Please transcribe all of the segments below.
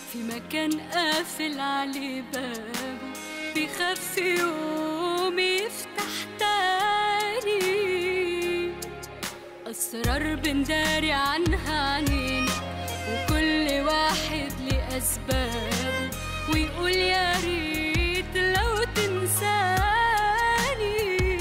في مكان قافل عليه بابه بيخاف يوم يفتح تاني أسرار بنداري عنها عنينا وكل واحد ليه أسبابه ويقول يا ريت لو تنساني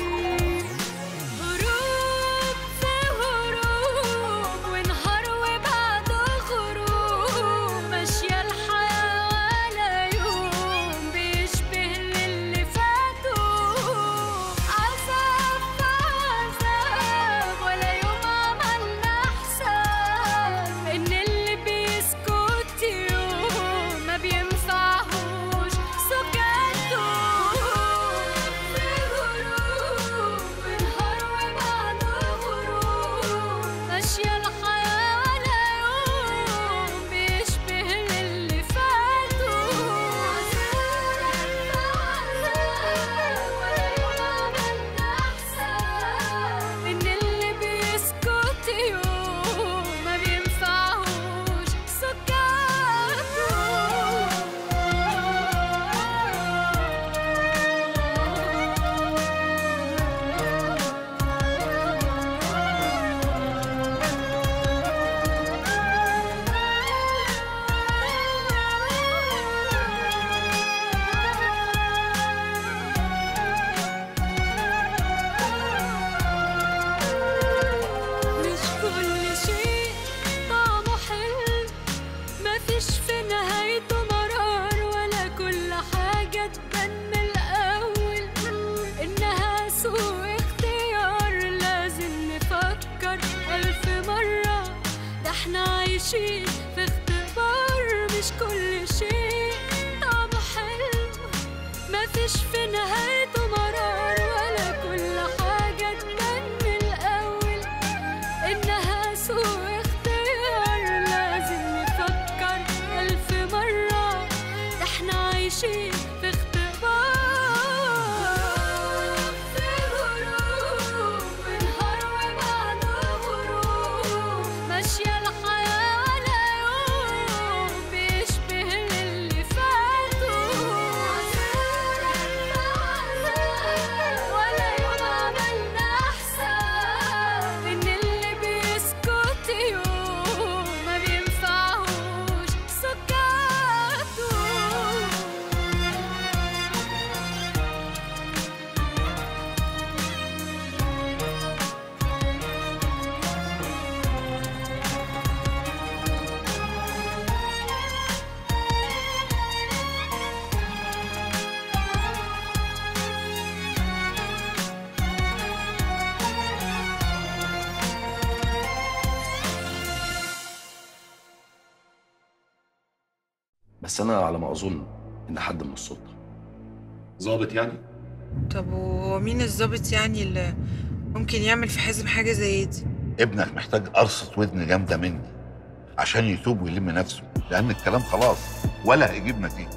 هروب في هروب ونهار وبعده غروب ماشية الحياة ولا يوم بيشبه للي فاتوا عذاب في عذاب ولا يوم عملنا حساب إن اللي بيسكت يوم ما بينفعهوش سكاته في غروب ونهار وبعده غروب ماشية الحياة ولا يوم بيشبه للي فاتوا ولا يوم عملنا حساب إن اللي بيسكت يوم ما بينفعهوش مش كل شيء طعمه حلو مفيش في نهايته مرار ولا كل حاجة تبان من الأول إنها سوء اختيار لازم نفكر ألف مرة ده احنا عايشين في اختبار مش كل شيء طعمه حلو مفيش في نهايته مرار ولا كل حاجة تبان من الأول إنها سوء اختيار لازم نفكر ألف مرة ده احنا عايشين في اختبار في غروب ونهار وبعده غروب ماشية الحياة ولا يوم بيشبه للي فاتوا ولا يوم عملنا حساب إن اللي بيسكت يوم ما بينفعهوش سكاته بس انا على ما اظن ان حد من السلطه ظابط يعني طب ومين الظابط يعني اللي ممكن يعمل في حازم حاجة زي دي ابنك محتاج قرصة ودن جامدة مني عشان يتوب ويلم نفسه لأن الكلام خلاص ولا هيجيب نتيجة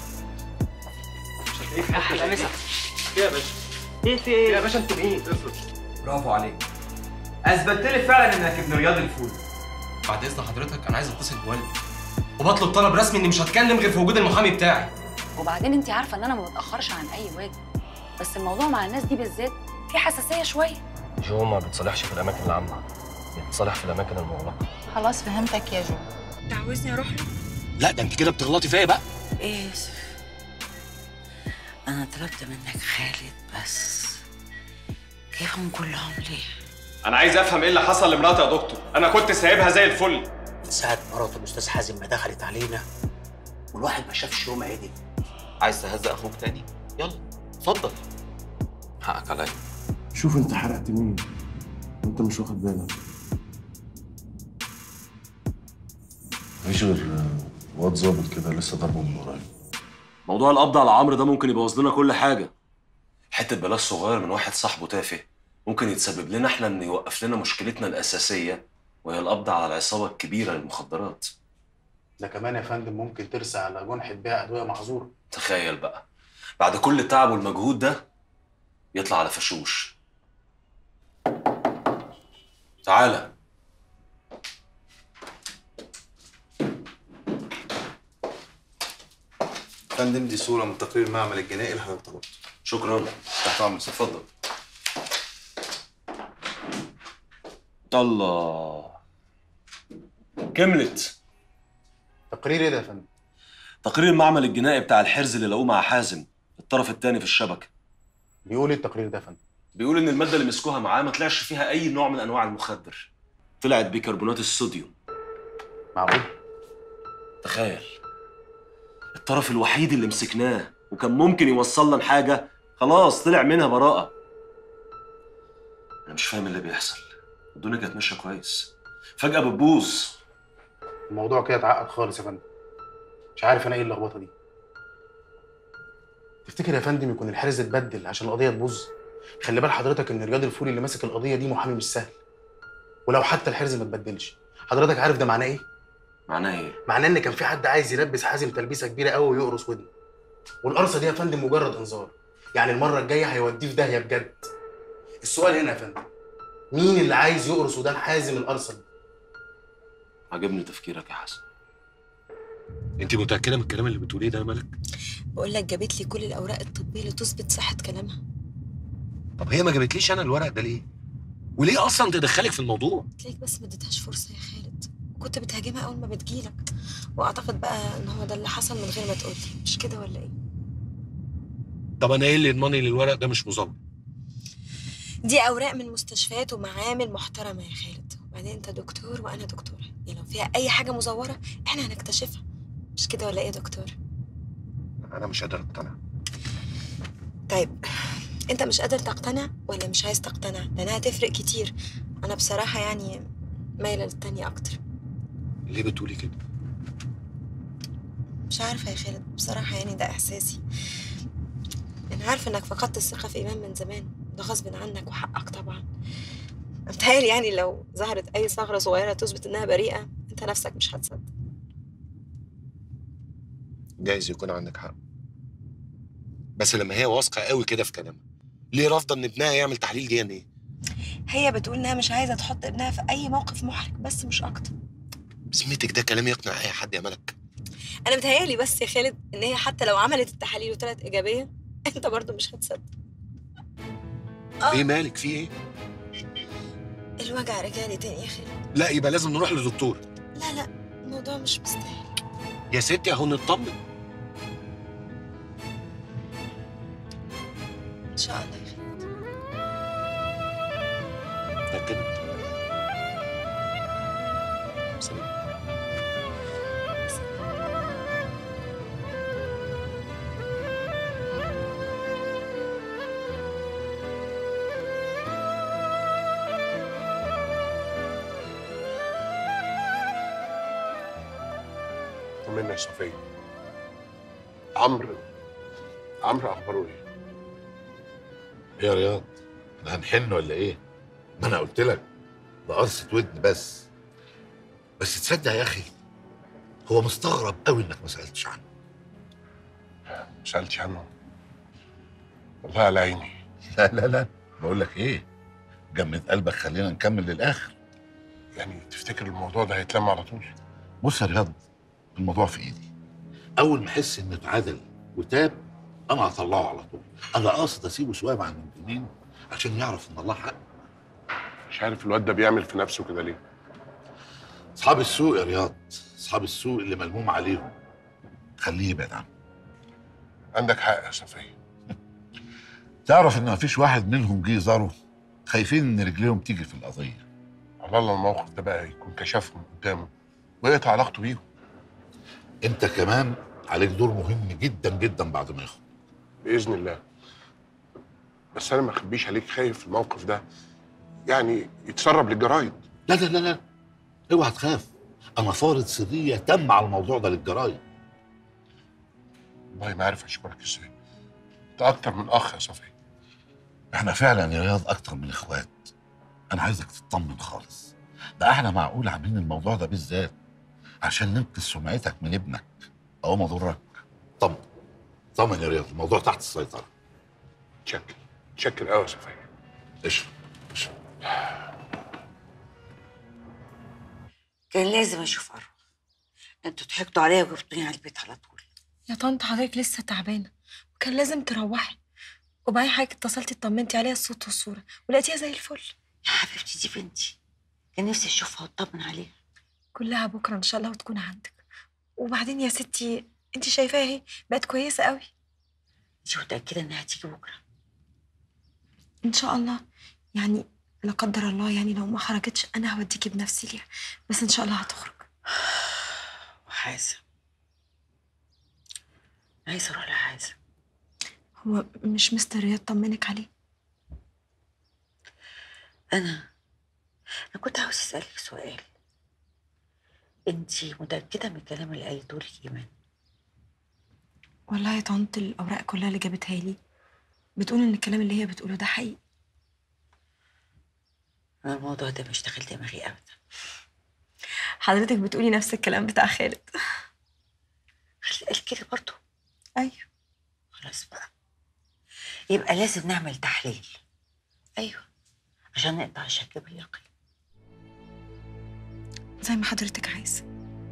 احلى مسا ايه يا باشا ايه في ايه يا باشا انت مين برافو عليك اثبتت لي فعلا انك ابن رياض الفول بعد اذن حضرتك انا عايز اتصل بوالدي وبطلب طلب رسمي اني مش هتكلم غير في وجود المحامي بتاعي وبعدين انت عارفه ان انا ما بتاخرش عن اي واجب بس الموضوع مع الناس دي بالذات في حساسيه شويه جو ما بتصالحش في الاماكن العامه بتصالح في الاماكن المغلقه خلاص فهمتك يا جو انت عاوزني اروح له لا ده انت كده بتغلطي فيا بقى اسف انا طلبت منك خالد بس جيبهم كلهم ليه انا عايز افهم ايه اللي حصل لمراتي يا دكتور انا كنت سايبها زي الفل من ساعه مرات الاستاذ حازم ما دخلت علينا والواحد ما شافش يوم عدل عايز تهزق اخوك تاني يلا اتفضل حقك عليا شوف انت حرقت مين وانت مش واخد بالك مفيش غير واد ظابط كده لسه ضربه من قريب موضوع القبض على عمرو ده ممكن يبوظ لنا كل حاجه حته بلاش صغير من واحد صاحبه تافه ممكن يتسبب لنا احنا ان يوقف لنا مشكلتنا الاساسيه وهي القبض على العصابه الكبيره للمخدرات ده كمان يا فندم ممكن ترسى على جنحة بيع أدوية معذورة تخيل بقى بعد كل التعب والمجهود ده يطلع على فشوش تعالى فندم دي صورة من تقرير المعمل الجنائي اللي حضرتك طلبته شكرا تحت أمرك اتفضل الله كملت تقرير ايه ده يا فندم؟ تقرير المعمل الجنائي بتاع الحرز اللي لقوه مع حازم الطرف الثاني في الشبكه بيقول ايه التقرير ده يا فندم؟ بيقول ان الماده اللي مسكوها معاه ما طلعش فيها اي نوع من انواع المخدر طلعت بيكربونات الصوديوم معقول تخيل الطرف الوحيد اللي مسكناه وكان ممكن يوصل لنا حاجه خلاص طلع منها براءه انا مش فاهم اللي بيحصل الدنيا كانت ماشيه كويس فجاه بتبوظ الموضوع كده اتعقد خالص يا فندم مش عارف انا ايه اللخبطه دي تفتكر يا فندم يكون الحارس اتبدل عشان القضيه تبوظ خلي بال حضرتك ان رياض الفولي اللي ماسك القضيه دي محامي مش سهل ولو حتى الحرز ما اتبدلش حضرتك عارف ده معناه ايه معناه ايه معناه ان كان في حد عايز يلبس حازم تلبيسه كبيره قوي ويقرص ودنه والقرصه دي يا فندم مجرد انذار يعني المره الجايه هيوديه في داهيه بجد السؤال هنا يا فندم مين اللي عايز يقرص ودان حازم القرصه دي عجبني تفكيرك يا حسن انت متاكده من الكلام اللي بتقوليه ده يا ملك بقول لك جابت لي كل الاوراق الطبيه اللي تثبت صحه كلامها طب هي ما جابتليش انا الورق ده ليه وليه اصلا تدخلك في الموضوع تلاقيك بس ما اديتهاش فرصه يا خالد وكنت بتهاجمها اول ما بتجيلك واعتقد بقى ان هو ده اللي حصل من غير ما تقولي مش كده ولا ايه طب انا ايه اللي يضمني ان الورق ده مش مزور دي اوراق من مستشفيات ومعامل محترمه يا خالد وبعدين انت دكتور وانا دكتوره يعني لو فيها اي حاجه مزوره احنا هنكتشفها مش كده ولا ايه يا دكتور انا مش قادر اقتنع طيب انت مش قادر تقتنع ولا مش عايز تقتنع لانها هتفرق كتير انا بصراحه يعني مايله للتانية اكتر ليه بتقولي كده مش عارفه يا خالد بصراحه يعني ده احساسي انا عارفه انك فقدت الثقه في ايمان من زمان ده غصب عنك وحقك طبعا متهيألي يعني لو ظهرت اي ثغره صغيره تثبت انها بريئه انت نفسك مش هتصدق جايز يكون عندك حق بس لما هي واثقه قوي كده في كلامها ليه رافضه ان ابنها يعمل تحليل دي ان ايه هي بتقول انها مش عايزه تحط ابنها في اي موقف محرج بس مش اكتر بذمتك ده كلام يقنع اي حد يا ملك انا متهيألي بس يا خالد ان هي حتى لو عملت التحاليل وطلعت ايجابيه انت برضو مش هتصدق ليه مالك في ايه الوجع رجالي تاني يا خالد لا يبقى لازم نروح لدكتور لا لا الموضوع مش مستاهل يا ستي اهو نطمن ان شاء الله يا خالد متأكدة سلام طمنا يا صفية عمرو عمرو اخباره ايه؟ ايه يا رياض؟ احنا هنحن ولا ايه؟ ما انا قلت لك ده قرصة ودن بس بس تصدق يا اخي هو مستغرب قوي انك ما سالتش عنه ما سالتش عنه والله على عيني لا لا لا بقول لك ايه جمد قلبك خلينا نكمل للاخر يعني تفتكر الموضوع ده هيتلم على طول بص يا رياض الموضوع في ايدي اول ما احس انه اتعدل وتاب انا هطلعه على طول انا قاصد اسيبه شويه مع المجرمين عشان يعرف ان الله حق مش عارف الواد ده بيعمل في نفسه كده ليه اصحاب السوق يا رياض اصحاب السوق اللي ملموم عليهم خليه يبعد عنه عندك حق يا صفية تعرف ان مفيش واحد منهم جه يزاره خايفين ان رجليهم تيجي في القضيه على الله الموقف ده بقى يكون كشفهم قدامه ويقطع علاقته بيهم انت كمان عليك دور مهم جدا جدا بعد ما يخرج باذن الله بس انا ما اخبيش عليك خايف الموقف ده يعني يتسرب للجرايد لا لا لا لا اوعى تخاف انا فارض سريه تم على الموضوع ده للجرايد والله ما عارف اشكرك ازاي انت اكتر من اخ يا صفية احنا فعلا يا رياض اكتر من اخوات انا عايزك تطمن خالص ده احنا معقول عاملين الموضوع ده بالذات عشان ننقذ سمعتك من ابنك او ما ضرك طمن طمن يا رياض الموضوع تحت السيطره تشكر تشكر قوي يا صفية اشرب اشرب كان لازم اشوف اروى انتوا ضحكتوا عليا وجبتوني على البيت على طول يا طنط حضرتك لسه تعبانه وكان لازم تروحي وبعدين حضرتك اتصلتي اطمنتي عليها الصوت والصوره ولقيتيها زي الفل يا حبيبتي دي بنتي كان نفسي اشوفها واطمن عليها كلها بكره ان شاء الله وتكون عندك وبعدين يا ستي انت شايفاها اهي بقت كويسه قوي انت متاكده انها هتيجي بكره ان شاء الله يعني لا قدر الله يعني لو ما خرجتش انا هوديكي بنفسي ليها بس ان شاء الله هتخرج وحازم عايزه اروح لحازم هو مش مستر رياض طمنك عليه انا انا كنت عاوز اسالك سؤال انت متاكده من الكلام اللي قالته لك ايمان والله يا طنط الاوراق كلها اللي جابتها لي بتقول ان الكلام اللي هي بتقوله ده حقيقي انا الموضوع ده مش داخل دماغي ابدا حضرتك بتقولي نفس الكلام بتاع خالد خالد قال كده برضه ايوه خلاص بقى يبقى لازم نعمل تحليل ايوه عشان نقطع الشك باليقين زي ما حضرتك عايزه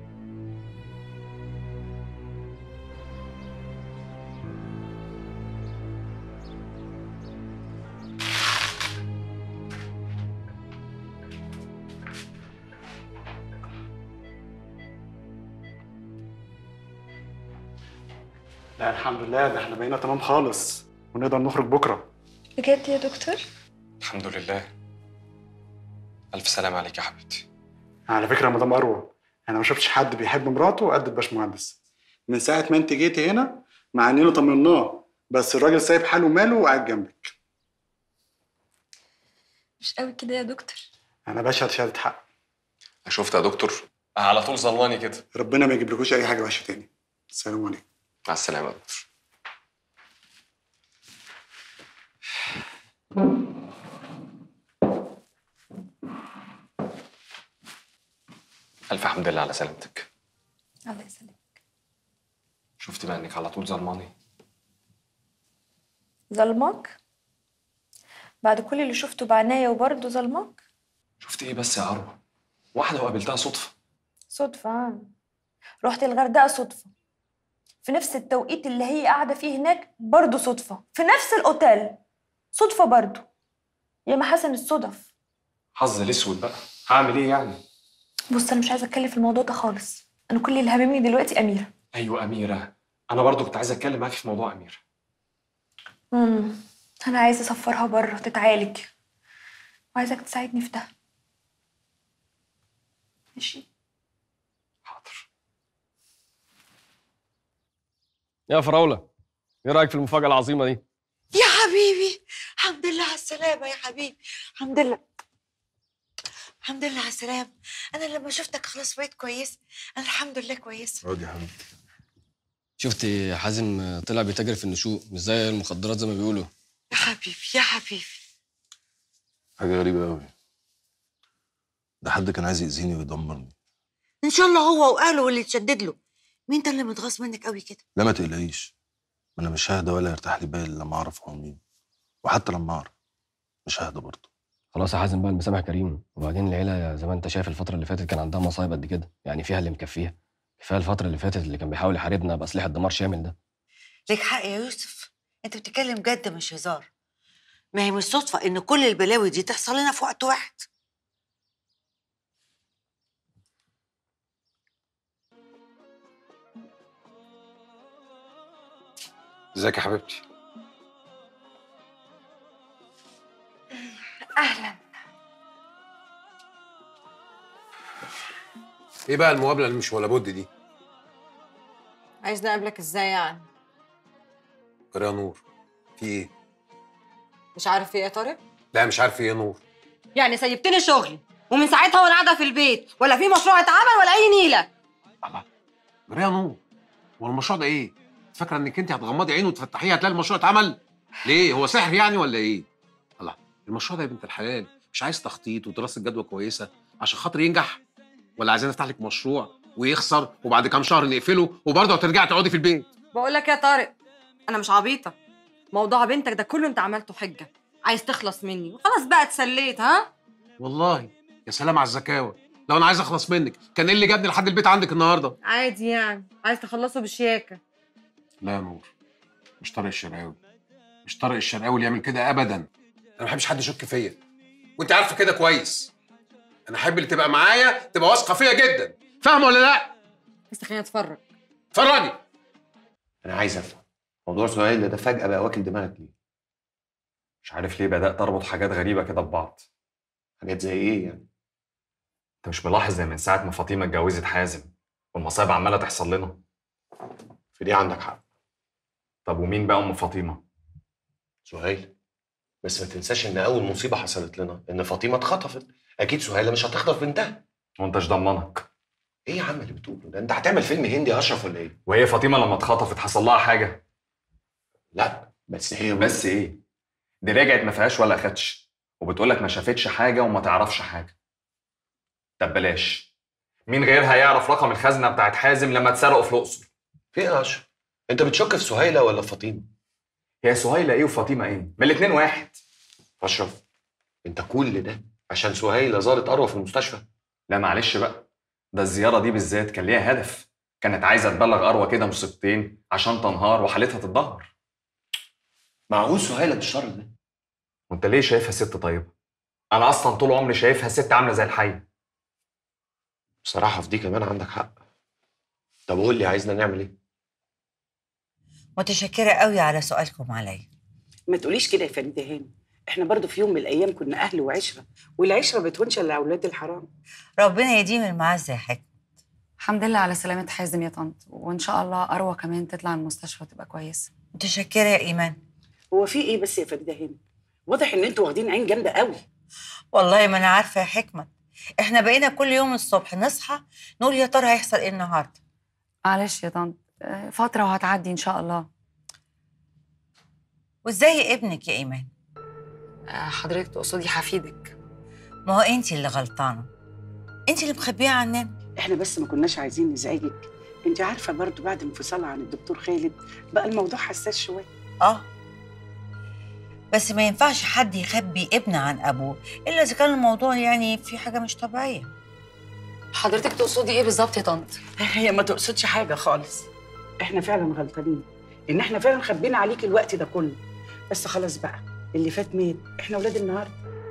لا الحمد لله ده احنا بقينا تمام خالص ونقدر نخرج بكره بجد يا دكتور الحمد لله الف سلام عليك يا حبيبتي على فكره يا مدام اروى انا ما شفتش حد بيحب مراته قد الباشمهندس من ساعه ما انت جيتي هنا مع اننا طمناه بس الراجل سايب حاله ماله وقاعد جنبك مش قوي كده يا دكتور انا بشهد شهاده حق شفت يا دكتور على طول ظلاني كده ربنا ما يجيبلكوش اي حاجه وحشه تاني السلام عليكم مع السلامه يا دكتور الف حمد لله على سلامتك الله يسلمك شفت بقى انك على طول ظلماني ظلمك بعد كل اللي شفته بعناية وبرضه ظلمك شفت ايه بس يا اروى واحده وقابلتها صدفه صدفة آه. رحت الغردقة صدفة في نفس التوقيت اللي هي قاعدة فيه هناك برضه صدفة في نفس الأوتيل صدفة برضه يا محاسن الصدف حظ الاسود بقى هعمل ايه يعني بص أنا مش عايزة أتكلم في الموضوع ده خالص أنا كل اللي هاممني دلوقتي أميرة ايوه اميره انا برضو كنت عايز اتكلم معاكي في موضوع اميره امم أنا عايزة أسفرها بره تتعالج وعايزك تساعدني في ده ماشي يا فراوله ايه رايك في المفاجاه العظيمه دي يا حبيبي الحمد لله على السلامة يا حبيبي الحمد لله الحمد لله على السلامة أنا لما شفتك خلاص بقيت كويسة أنا الحمد لله كويسة اقعد يا حبيبتي شفتي حازم طلع بيتاجر في النشوء مش زي المخدرات زي ما بيقولوا يا حبيبي يا حبيبي حاجه غريبه قوي ده حد كان عايز يأذيني ويدمرني إن شاء الله هو وأهله واللي تشدد له مين ده اللي متغاظ منك قوي كده لا ما تقلقيش انا مش ههدى ولا يرتاح لي بال لما اعرف هو مين وحتى لما اعرف مش ههدى برضه خلاص يا حازم بقى المسامح كريم وبعدين العيله زي ما انت شايف الفتره اللي فاتت كان عندها مصايب قد كده يعني فيها اللي مكفيها كفايه الفتره اللي فاتت اللي كان بيحاول يحاربنا باسلحه دمار شامل ده ليك حق يا يوسف أنت بتتكلم جد مش هزار ما هي مش صدفة إن كل البلاوي دي تحصل لنا في وقت واحد ازيك يا حبيبتي أهلا ايه بقى المقابله اللي مش ولا بد دي عايز نقابلك ازاي يعني يا نور في ايه مش عارف ايه يا طارق لا مش عارف ايه يا نور يعني سيبتني شغلي ومن ساعتها وانا قاعده في البيت ولا في مشروع اتعمل ولا اي نيله يا نور هو المشروع ده ايه فاكره انك انت هتغمضي عينه وتفتحيه هتلاقي المشروع اتعمل ليه هو سحر يعني ولا ايه الله المشروع ده يا بنت الحلال مش عايز تخطيط ودراسه جدوى كويسه عشان خاطر ينجح ولا عايزين نفتح لك مشروع ويخسر وبعد كام شهر نقفله وبرضه هترجعي تقعدي في البيت بقول لك يا طارق انا مش عبيطه موضوع بنتك ده كله انت عملته حجه عايز تخلص مني وخلاص بقى اتسليت ها والله يا سلام على الزكاوه لو انا عايز اخلص منك كان ايه اللي جابني لحد البيت عندك النهارده عادي يعني عايز تخلصه بشياكه لا يا نور مش طارق الشرقاوي مش طارق الشرقاوي اللي يعمل كده ابدا انا ما بحبش حد يشك فيا وانت عارفه كده كويس انا احب اللي تبقى معايا تبقى واثقه فيا جدا فاهمه ولا لا بس خلينا نتفرج اتفرجي انا عايز افهم موضوع سهيل ده فجاه بقى واكل دماغك ليه مش عارف ليه بدأت أربط حاجات غريبة كده ببعض حاجات زي إيه يعني؟ أنت مش ملاحظ زي من ساعة ما فاطمة اتجوزت حازم والمصايب عمالة تحصل لنا في دي عندك حق طب ومين بقى أم فاطمة؟ سهيل بس ما تنساش ان اول مصيبه حصلت لنا ان فاطمه اتخطفت اكيد سهيله مش هتخطف بنتها وأنتش ضمنك ايه يا عم اللي بتقوله ده انت هتعمل فيلم هندي يا اشرف ولا ايه وهي فاطمة لما اتخطفت حصل لها حاجة لا بس هي بس إيه؟ دي رجعت ما فيهاش ولا خدش وبتقولك ما شافتش حاجة وما تعرفش حاجة طب بلاش مين غيرها يعرف رقم الخزنة بتاعت حازم لما اتسرقوا في الأقصر؟ في ايه يا اشرف انت بتشك في سهيله ولا في فاطمه هي سهيلة إيه وفاطمة إيه؟ من الاتنين واحد اشرف انت كل ده عشان سهيله زارت اروى في المستشفى لا معلش بقى ده الزيارة دي بالذات كان ليها هدف كانت عايزة تبلغ أروى كده مصيبتين عشان تنهار وحالتها تتدهور معقول سهيله بالشر ده وانت ليه شايفها ست طيبة؟ أنا أصلا طول عمري شايفها ست عاملة زي الحية بصراحه في دي كمان عندك حق طب قول لي عايزنا نعمل ايه متشكرة قوي على سؤالكم عليا ما تقوليش كده يا فريده هاني احنا برضو في يوم من الايام كنا اهل وعشره والعشره ما بتهونش الا اولاد الحرام ربنا يديم المعزة يا حاج الحمد لله على سلامة حازم يا طنط وإن شاء الله أروى كمان تطلع من المستشفى وتبقى كويسة متشكرة يا إيمان هو في ايه بس يا فريده هاني واضح ان انتوا واخدين عين جامده قوي والله ما أنا عارفة يا حكمة إحنا بقينا كل يوم الصبح نصحى نقول يا ترى هيحصل إيه النهاردة معلش يا طنط آه، فترة وهتعدي إن شاء الله وإزاي ابنك يا إيمان آه، حضرتك تقصدي حفيدك ما هو أنت اللي غلطانة أنت اللي مخبية عننا احنا بس ما كناش عايزين نزعجك انت عارفه برضو بعد انفصالها عن الدكتور خالد بقى الموضوع حساس شويه آه بس ما ينفعش حد يخبي ابن عن أبوه إلا إذا كان الموضوع يعني في حاجة مش طبيعية حضرتك تقصدي إيه بالظبط يا طنط؟ هي ما تقصدش حاجه خالص احنا فعلا غلطانين ان احنا فعلا خبينا عليك الوقت ده كله بس خلاص بقى اللي فات مات احنا ولاد النهارده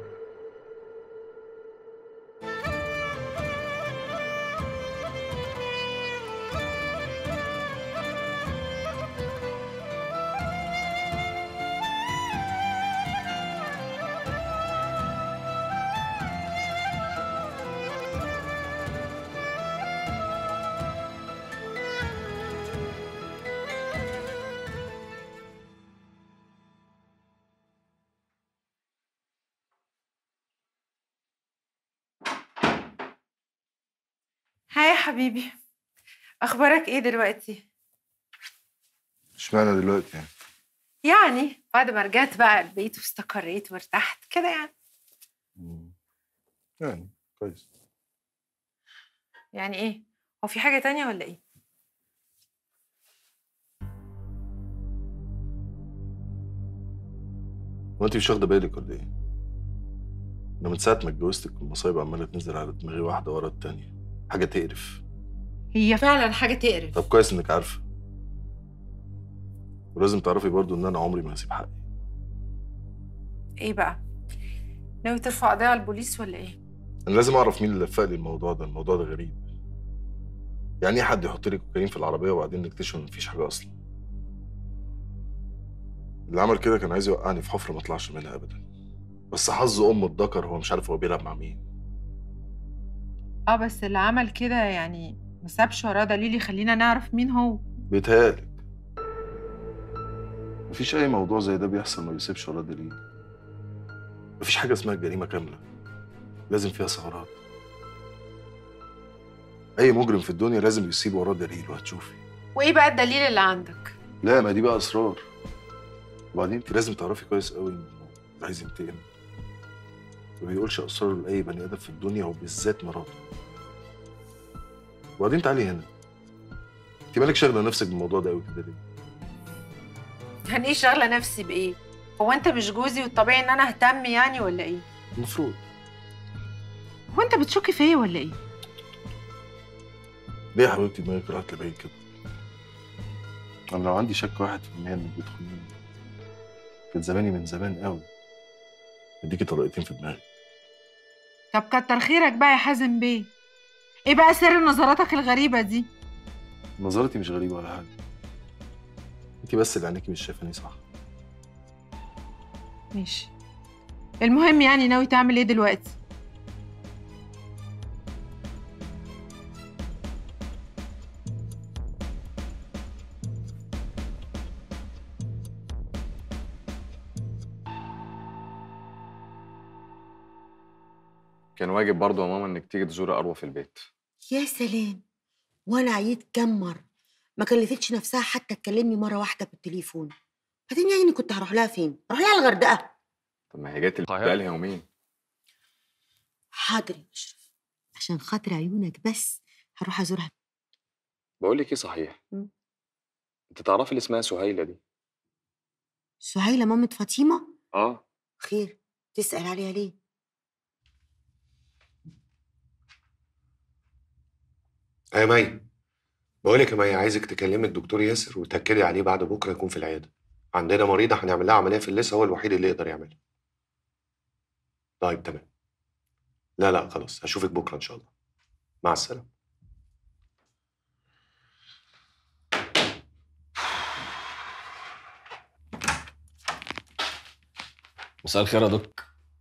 هاي يا حبيبي اخبارك ايه دلوقتي اشمعنى دلوقتي يعني يعني بعد ما رجعت بقى البيت واستقريت وارتحت كده يعني يعني كويس يعني ايه هو في حاجة تانية ولا ايه هو انت مش واخده بالك ولا ايه؟ انا من ساعه ما اتجوزتك المصايب عماله تنزل على دماغي واحده ورا التانيه حاجه تقرف هي فعلا حاجة تقرف طب كويس انك عارفه ولازم تعرفي برضو ان انا عمري ما هسيب حقي ايه بقى ناوي ترفع قضية على البوليس ولا ايه انا لازم اعرف مين اللي لفق لي الموضوع ده الموضوع ده غريب يعني ايه حد يحط لي كوكايين في العربيه وبعدين نكتشف ان مفيش حاجه اصلا اللي عمل كده كان عايز يوقعني في حفره ما اطلعش منها ابدا بس حظ امه اتذكر هو مش عارف هو بيلعب مع مين اه بس اللي عمل كده يعني ما سابش وراه دليل يخلينا نعرف مين هو بيتهيألك مفيش أي موضوع زي ده بيحصل ما بيسيبش وراه دليل مفيش حاجة اسمها جريمة كاملة لازم فيها ثغرات أي مجرم في الدنيا لازم يسيب وراه دليل وهتشوفي وايه بقى الدليل اللي عندك لا ما دي بقى أسرار وبعدين أنت لازم تعرفي كويس قوي إنه عايز ينتقم ما بيقولش أسراره لأي بني آدم في الدنيا وبالذات مراته وبعدين تعالي هنا أنت مالك شاغلة نفسك بالموضوع ده قوي كده ليه؟ يعني ايه شغلة نفسي بايه هو انت مش جوزي والطبيعي ان انا اهتم يعني ولا ايه المفروض هو انت بتشك فيا ولا ايه ليه يا حبيبتي دماغك راحت لبعيد كده؟ انا لو عندي شك واحد في المية انك بتخونيني كان زماني من زمان قوي اديكي طلقتين في دماغي طب كتر خيرك بقى يا حازم بيه ايه بقى سر نظراتك الغريبة دي نظرتي مش غريبة ولا حاجة انتي بس اللي عينيكي مش شايفاني صح ماشي المهم يعني ناوي تعمل ايه دلوقتي كان واجب برضه يا ماما انك تيجي تزوري اروى في البيت يا سلام وانا عييت كام مره ما كلفتش نفسها حتى تكلمني مره واحده بالتليفون بعدين يعني كنت هروح لها فين اروح لها الغردقه طب ما هي جت بقالها يومين حاضر يا اشرف عشان خاطر عيونك بس هروح ازورها بقول لك ايه صحيح مم. انت تعرفي اللي اسمها سهيله دي سهيله مامة فاطمه اه خير تسال عليها ليه يا مي بقول لك يا مي عايزك تكلمي الدكتور ياسر وتاكدي عليه بعد بكره يكون في العياده عندنا مريضه هنعمل لها عمليه في اللثه هو الوحيد اللي يقدر يعملها طيب تمام لا لا خلاص هشوفك بكره ان شاء الله مع السلامه مساء الخير يا دك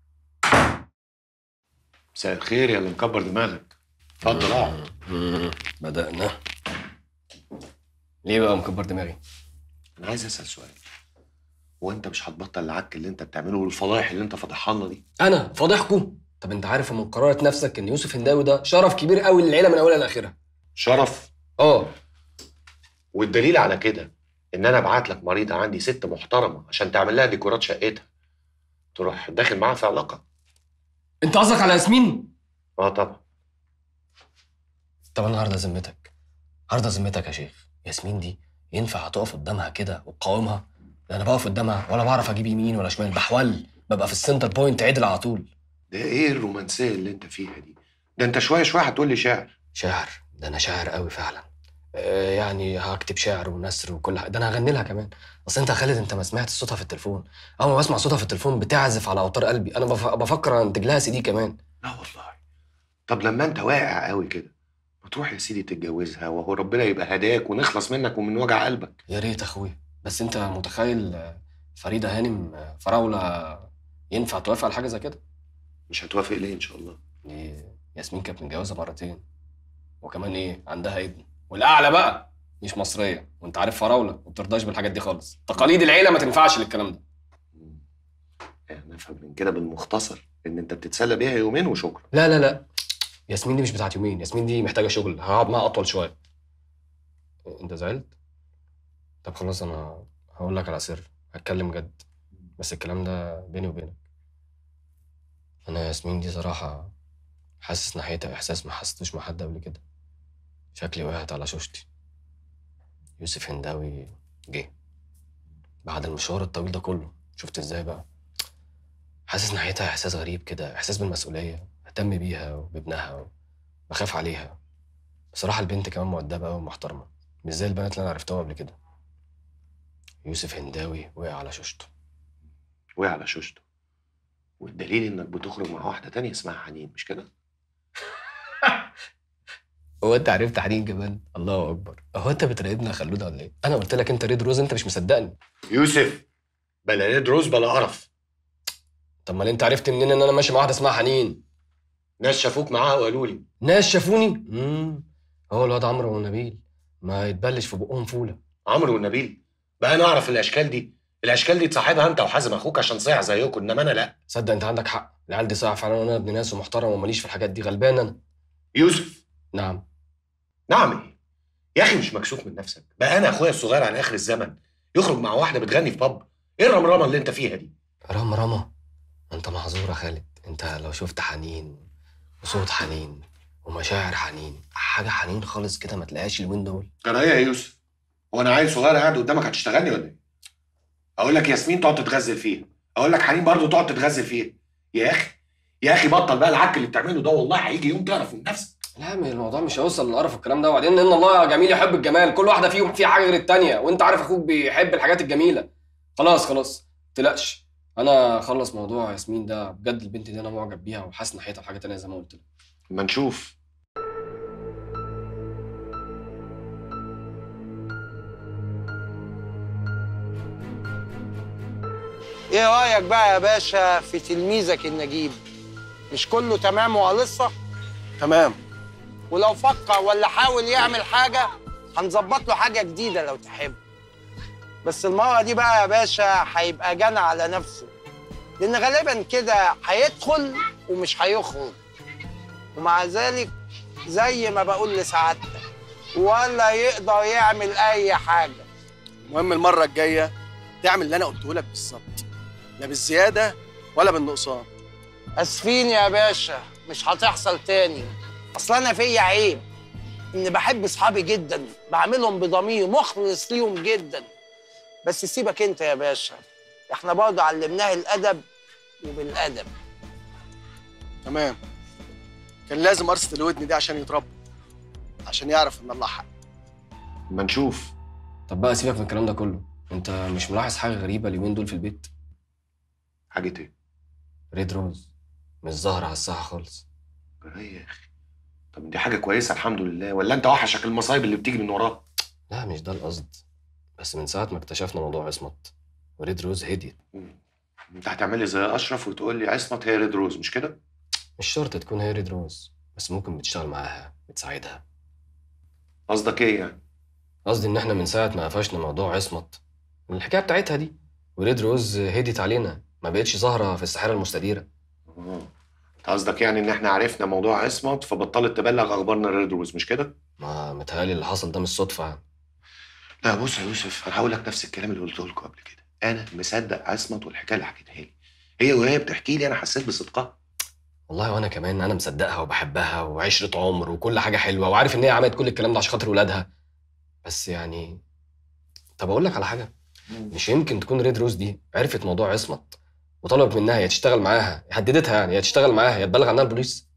مساء الخير يا اللي مكبر دماغك اتفضل اقعد بدأنا ليه بقى مكبر دماغي؟ انا عايز اسال سؤال هو انت مش هتبطل العك اللي انت بتعمله والفضايح اللي انت فاضحها لنا دي انا فاضحكم طب انت عارف من قرارة نفسك ان يوسف هنداوي ده شرف كبير قوي للعيله من اولها لاخرها شرف اه والدليل على كده ان انا ابعت لك مريضه عندي ست محترمه عشان تعمل لها ديكورات شقتها تروح داخل معاها في علاقه انت قصدك على ياسمين؟ اه طبعا طب انا هرضى ذمتك هرضى ذمتك يا شيخ ياسمين دي ينفع تقف قدامها كده وتقاومها ده انا بقف قدامها ولا بعرف اجيب يمين ولا شمال بحول ببقى في السنتر بوينت عدل على طول ده ايه الرومانسيه اللي انت فيها دي ده انت شويه شويه هتقول لي شعر شاعر ده انا شاعر قوي فعلا آه يعني هكتب شعر ونثر وكل حاجه ده انا هغني لها كمان اصل انت يا خالد انت ما سمعت صوتها في التليفون اول ما بسمع صوتها في التليفون بتعزف على اوتار قلبي انا بف... بفكر انتج لها سي دي كمان لا والله طب لما انت واقع قوي كده ما تروح يا سيدي تتجوزها وهو ربنا يبقى هداك ونخلص منك ومن وجع قلبك يا ريت اخويا بس انت متخيل آه، فريده هانم آه، فراوله ينفع توافق على حاجه زي كده مش هتوافق ليه ان شاء الله دي ياسمين كانت متجوزه مرتين وكمان ايه عندها ابن والاعلى بقى مش مصريه وانت عارف فراوله ما بترضاش بالحاجات دي خالص تقاليد العيله ما تنفعش للكلام ده يعني افهم من كده بالمختصر ان انت بتتسلى بيها يومين وشكرا لا لا لا ياسمين دي مش بتاعت يومين ياسمين دي محتاجه شغل هقعد معاها اطول شويه انت زعلت طب خلاص انا هقول لك على سر هتكلم جد بس الكلام ده بيني وبينك انا ياسمين دي صراحه حاسس ناحيتها احساس ما حسيتوش مع حد قبل كده شكلي وقعت على شوشتي يوسف هنداوي جه بعد المشوار الطويل ده كله شفت ازاي بقى حاسس ناحيتها احساس غريب كده احساس بالمسؤوليه اهتم بيها وبابنها بخاف عليها بصراحه البنت كمان مؤدبه قوي ومحترمه مش زي البنات اللي انا عرفتهم قبل كده يوسف هنداوي وقع على شوشته وقع على شوشته والدليل انك بتخرج مع واحده تانية اسمها حنين مش كده هو انت عرفت حنين كمان الله اكبر هو انت بتراقبنا يا خلوده ولا ايه انا قلت لك انت ريد روز انت مش مصدقني يوسف بلا ريد روز بلا قرف طب ما انت عرفت منين ان انا ماشي مع واحده اسمها حنين ناس شافوك معاها وقالوا لي ناس شافوني امم هو الواد عمرو ونبيل ما يتبلش في بقهم فوله عمرو والنبيل بقى انا اعرف الاشكال دي الاشكال دي تصاحبها انت وحازم اخوك عشان صيع زيكم انما انا لا صدق انت عندك حق العيال دي صعب فعلا وانا ابن ناس ومحترم وماليش في الحاجات دي غلبان انا يوسف نعم نعم ايه يا اخي مش مكسوف من نفسك بقى انا اخويا الصغير على اخر الزمن يخرج مع واحده بتغني في باب ايه الرمرمه اللي انت فيها دي رام راما انت محظور يا خالد انت لو شفت حنين وصوت حنين ومشاعر حنين حاجه حنين خالص كده ما تلاقيهاش اليومين دول كان ايه يا يوسف هو انا عيل صغير قاعد قدامك هتشتغلني ولا ايه اقول لك ياسمين تقعد تتغزل فيها اقول لك حنين برضه تقعد تتغزل فيها يا اخي يا اخي بطل بقى العك اللي بتعمله ده والله هيجي يوم تعرف من نفسك لا ما الموضوع مش هيوصل للقرف والكلام ده وبعدين ان الله جميل يحب الجمال كل واحده فيهم فيها حاجه غير التانيه وانت عارف اخوك بيحب الحاجات الجميله خلاص خلاص تقلقش انا اخلص موضوع ياسمين ده بجد البنت دي انا معجب بيها وحاسس ناحيتها بحاجه تانيه زي ما قلت لك ما نشوف ايه رايك بقى يا باشا في تلميذك النجيب مش كله تمام وخلصه تمام ولو فكر ولا حاول يعمل حاجه هنظبط له حاجه جديده لو تحب بس المره دي بقى يا باشا هيبقى جنى على نفسه لان غالبا كده هيدخل ومش هيخرج ومع ذلك زي ما بقول لسعادتك ولا يقدر يعمل اي حاجه المهم المره الجايه تعمل اللي انا قلته لك بالظبط لا بالزياده ولا بالنقصان اسفين يا باشا مش هتحصل تاني اصل انا فيا عيب اني بحب اصحابي جدا بعملهم بضمير مخلص ليهم جدا بس سيبك انت يا باشا احنا برضه علمناه الادب وبالادب تمام كان لازم ارصد الودن دي عشان يتربى عشان يعرف ان الله حق ما نشوف طب بقى سيبك من الكلام ده كله انت مش ملاحظ حاجه غريبه اليومين دول في البيت حاجه ايه ريد روز مش ظاهره على الساحه خالص ايه يا اخي طب دي حاجه كويسه الحمد لله ولا انت وحشك المصايب اللي بتيجي من وراها لا مش ده القصد بس من ساعه ما اكتشفنا موضوع عصمت وريد روز هديت انت هتعمل لي زي اشرف وتقول لي عصمت هي ريد روز مش كده مش شرط تكون هي ريد روز بس ممكن بتشتغل معاها بتساعدها قصدك ايه يعني قصدي ان احنا من ساعه ما قفشنا موضوع عصمت الحكايه بتاعتها دي وريد روز هديت علينا ما بقتش ظاهره في السحاره المستديره اه انت قصدك يعني ان احنا عرفنا موضوع عصمت فبطلت تبلغ اخبارنا ريد روز مش كده ما متهيألي اللي حصل ده مش صدفه يعني لا بص يا يوسف انا هقول لك نفس الكلام اللي قلته لكم قبل كده انا مصدق عصمت والحكايه اللي حكيتها لي هي وهي بتحكي لي انا حسيت بصدقها والله وانا كمان انا مصدقها وبحبها وعشره عمر وكل حاجه حلوه وعارف ان هي عملت كل الكلام ده عشان خاطر ولادها بس يعني طب اقول لك على حاجه مش يمكن تكون ريد روز دي عرفت موضوع عصمت وطلبت منها يا تشتغل معاها هددتها يعني يا تشتغل معاها يا تبلغ عنها البوليس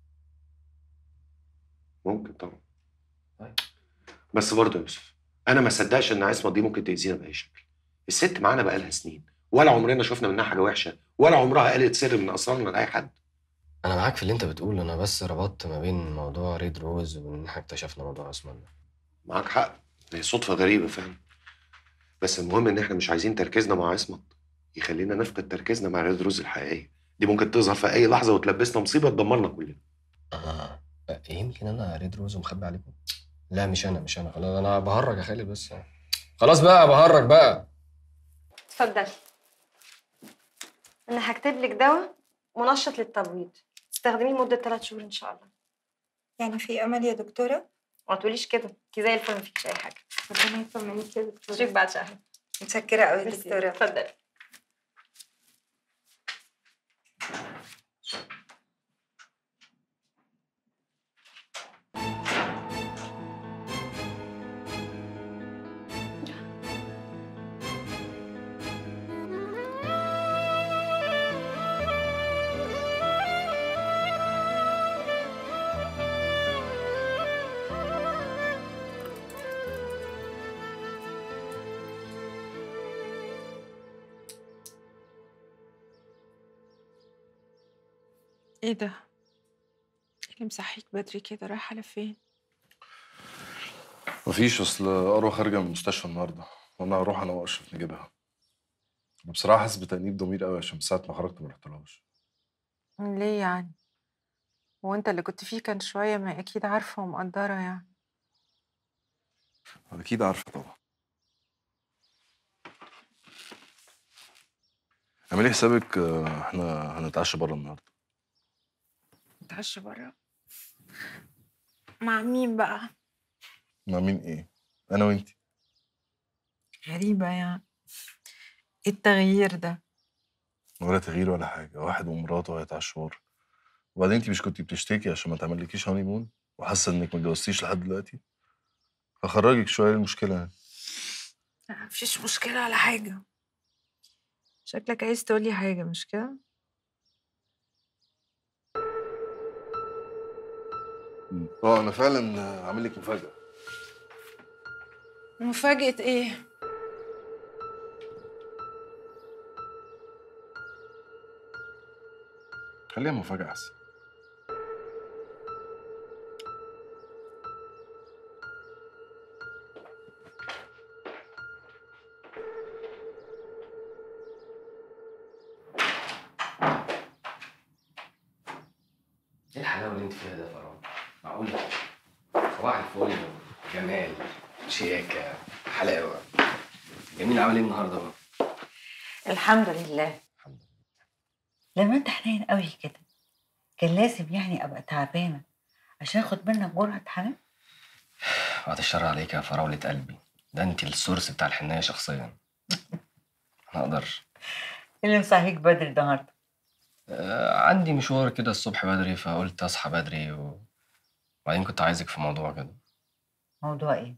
ممكن طبعا بس برضه يا يوسف انا ما صدقش ان عصمت دي ممكن تاذينا باي شكل الست معانا بقالها سنين ولا عمرنا شفنا منها حاجه وحشه ولا عمرها قالت سر من اسرارنا لاي حد انا معاك في اللي انت بتقوله انا بس ربطت ما بين موضوع ريد روز وان احنا اكتشفنا موضوع عثمان ده معاك حق هي صدفه غريبه فعلا بس المهم ان احنا مش عايزين تركيزنا مع عصمت يخلينا نفقد تركيزنا مع ريد روز الحقيقيه دي ممكن تظهر في اي لحظه وتلبسنا مصيبه تدمرنا كلنا آه. يمكن انا ريد روز ومخبي عليكم لا مش انا مش انا خلاص انا بهرج يا خالد بس خلاص بقى بهرج بقى اتفضلي انا هكتب لك دواء منشط للتبويض تستخدميه لمده ثلاث شهور ان شاء الله يعني في امل يا دكتوره ما تقوليش كده انت زي الفل مفيش اي حاجه ربنا يطمنيك يا دكتوره اشوفك بعد شهر متشكره قوي يا ميرسي. دكتوره اتفضلي ايه ده؟ إيه اللي مصحيك بدري كده رايحة على فين؟ مفيش اصل اروى خارجه من المستشفى النهارده وانا هروح انا واشرف نجيبها انا بصراحه حاسس بتأنيب ضمير قوي عشان من ساعه ما خرجت ما رحتلهاش ليه يعني؟ هو انت اللي كنت فيه كان شوية ما اكيد عارفة ومقدرة يعني اكيد عارفه طبعا اعملي حسابك آه، احنا هنتعشى بره النهارده نتعشى برا مع مين بقى؟ مع مين ايه انا وانتي غريبة يعني ايه التغيير ده؟ ولا تغيير ولا حاجه واحد ومراته هيتعشوا بره وبعدين انتي مش كنتي بتشتكي عشان ما تعملكيش هاني مون وحاسه انك ما اتجوزتيش لحد دلوقتي هخرجك شويه المشكله يعني لا مفيش مشكلة على حاجة شكلك عايز تقولي حاجة مش كده؟ اه انا فعلا عامل لك مفاجاه مفاجأة ايه؟ خليها مفاجاه احسن ايه الحلاوه اللي انت فيها ده يا فراغ؟ معقول؟ صباح الفل جمال شياكه حلاوه جميل عامل ايه النهارده بقى؟ الحمد لله لما انت حنين قوي كده كان لازم يعني ابقى تعبانه عشان اخد منك جرعه حنان بعد الشر عليك يا فراولة قلبي ده انت السورس بتاع الحنايه شخصيا انا اقدر اللي مصحيك بدري النهارده آه عندي مشوار كده الصبح بدري فقلت اصحى بدري و... وبعدين كنت عايزك في موضوع كده موضوع ايه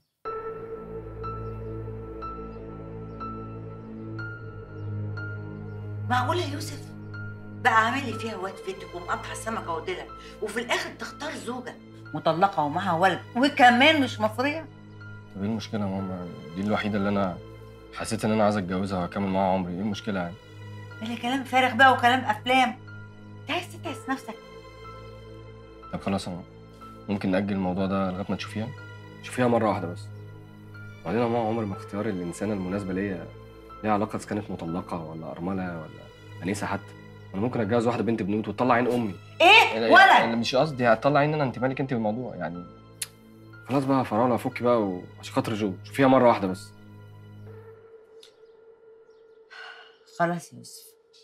معقولة يا يوسف بقى عامل لي فيها واد فتك ومقطع السمكة وديلها وفي الآخر تختار زوجة مطلقة ومعاها ولد وكمان مش مصرية طب ايه المشكله يا ماما دي الوحيده اللي انا حسيت ان انا عايز اتجوزها واكمل معاها عمري ايه المشكله يعني اللي كلام فارغ بقى وكلام أفلام انت عايز تتعس نفسك طب خلاص انا ممكن نأجل الموضوع ده لغايه ما تشوفيها شوفيها مره واحده بس وبعدين يا ماما عمر ما اختيار الانسانه المناسبه ليا ليها علاقه اذا كانت مطلقه ولا ارمله ولا انيسه حتى انا ممكن اتجوز واحده بنت بنوت وتطلع عين امي ايه لا- ولد انا مش قصدي هتطلع عين انا انت مالك انت بالموضوع يعني خلاص بقى يا فراوله فكي بقى وعشان خاطر جو شوفيها مره واحده بس خلاص يا يوسف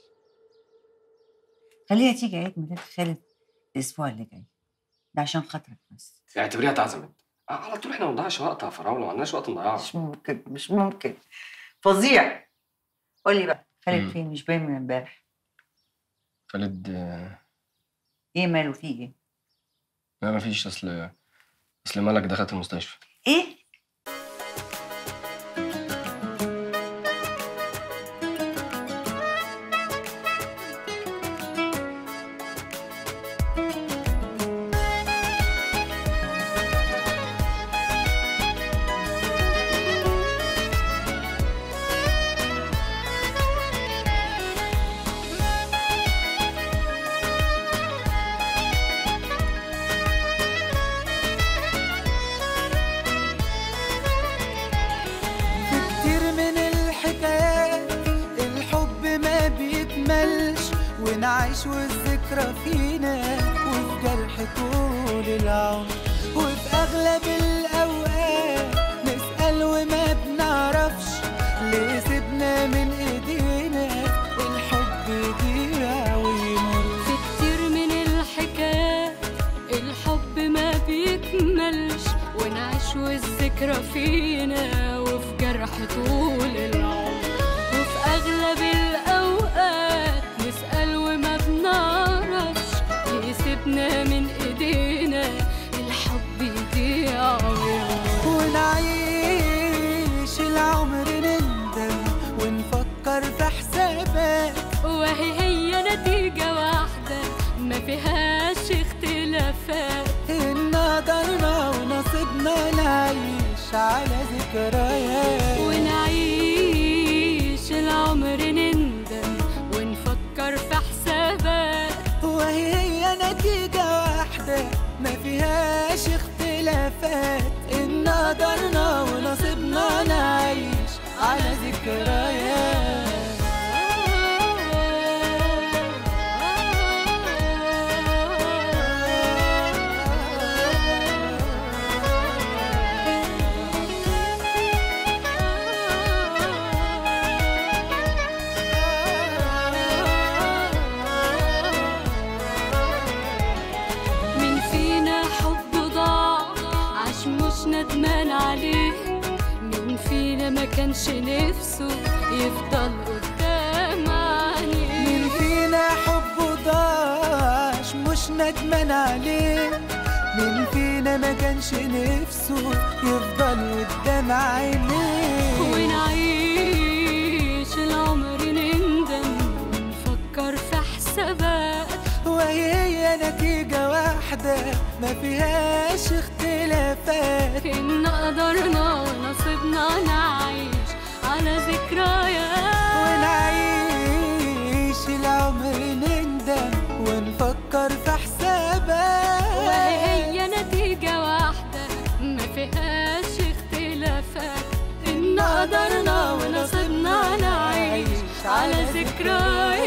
خليها تيجي عيد ميلاد خالد الأسبوع اللي جاي ده عشان خاطرك بس اعتبريها اتعزمت آه، على طول احنا ما بنضيعش وقت يا فراوله ما عندناش وقت نضيعه مش ممكن مش ممكن فظيع قول لي بقى خالد مم. فين مش باين من امبارح خالد آه، ايه ماله فيه ايه لا ما فيش اصل اصل مالك دخلت المستشفى ايه في كتير من الحكايات الحب ما بيكملش ونعيش والذكرى فينا وفي جرح طول العمر وفي أغلب الأوقات نسأل وما بنعرفش ليه سيبنا من إيدينا الحب يضيع ويمر في كتير من الحكايات الحب ما بيكملش ونعيش والذكرى فينا وفي جرح طول العمر وفي أغلب الأوقات نسأل وما بنعرفش يسيبنا من إيدينا الحب يضيع ويمر ونعيش العمر نندم ونفكر في حسابات وهي هي نتيجة واحدة ما فيهاش اختلافات إن قدرنا ونصيبنا نعيش على ذكريات ونعيش العمر نندم ونفكر في حسابات وهي هي نتيجة واحدة ما فيهاش اختلافات إن قدرنا ونصيبنا نعيش على ذكريات مين فينا حب ضاع عاش مش ندمان عليه مين فينا ما كانش نفسه يفضل قدام عينيه مين فينا حبه ضاعش مش ندمان عليه مين فينا ما كانش نفسه يفضل قدام عينيه ونعيش العمر نندم ونفكر في حسابات وهي هي نتيجة واحدة واحدة ما فيهاش اختلافات إن قدرنا ونصيبنا نعيش على ذكريات ونعيش العمر نندم ونفكر في حسابات وهي نتيجة واحدة ما فيهاش اختلافات إن قدرنا ونصيبنا نعيش على ذكريات